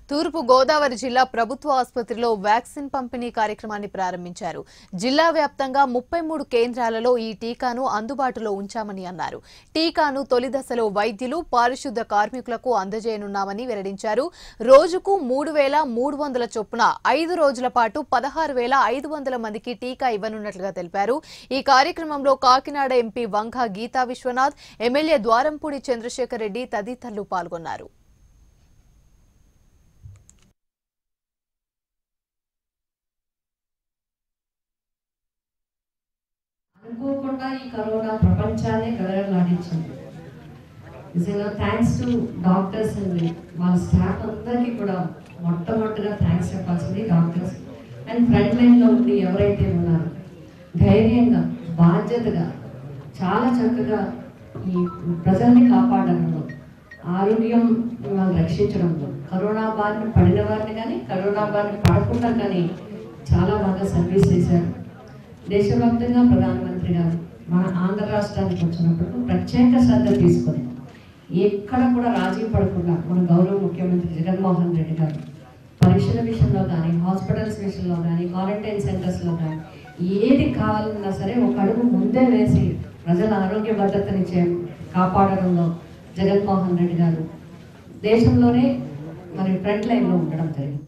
తూర్పు గోదావరి జిల్లా ప్రభుత్వ ఆసుపత్రిలో వ్యాక్సిన్ పంపిణీ కార్యక్రమాన్ని ప్రారంభించారు జిల్లా వ్యాప్తంగా ముప్పై మూడు కేంద్రాలలో ఈ టీకాను అందుబాటులో ఉంచామని అన్నారు టీకాను తొలి దశలో వైద్యులు పారిశుద్ధ కార్మికులకు అందజేయనున్నామని వెల్లడించారు రోజుకు మూడు వేల మూడు వందల చొప్పున ఐదు రోజుల పాటు పదహారు వేల ఐదు వందల మందికి టీకా ఇవ్వనున్నట్లుగా తెలిపారు ఈ కార్యక్రమంలో కాకినాడ ఎంపీ వంగ గీతా విశ్వనాథ్ ఎమ్మెల్యే ద్వారంపూడి చంద్రశేఖర్ రెడ్డి తదితరులు పాల్గొన్నారు అనుకోకుండా ఈ కరోనా ప్రపంచాన్ని గడగడలాడించింది నిజంగా థ్యాంక్స్ టు డాక్టర్స్ అండ్ వాళ్ళ స్టాఫ్ అందరికీ కూడా మొట్టమొదటిగా థ్యాంక్స్ చెప్పాల్సింది డాక్టర్స్ అండ్ ఫ్రంట్ లైన్లో ఉండి ఎవరైతే ఉన్నారో ధైర్యంగా బాధ్యతగా చాలా చక్కగా ఈ ప్రజల్ని కాపాడడంలో ఆరోగ్యం మనం రక్షించడంలో కరోనా బారిన పడిన వారిని కానీ కరోనా బారిన పడకుండా కానీ చాలా బాగా సర్వీస్ చేశారు దేశవ్యాప్తంగా ప్రధానమంత్రి గారు మన ఆంధ్ర రాష్ట్రానికి వచ్చినప్పుడు ప్రత్యేక శ్రద్ధ తీసుకొని ఎక్కడ కూడా రాజీ పడకుండా మన గౌరవ ముఖ్యమంత్రి జగన్మోహన్ రెడ్డి గారు పరీక్షల విషయంలో కానీ హాస్పిటల్స్ విషయంలో కానీ క్వారంటైన్ సెంటర్స్లో కానీ ఏది కావాలన్నా సరే ఒక అడుగు ముందే వేసి ప్రజల ఆరోగ్య భద్రతని చే కాపాడడంలో జగన్మోహన్ రెడ్డి గారు దేశంలోనే మరి ఫ్రంట్ లైన్లో ఉండడం జరిగింది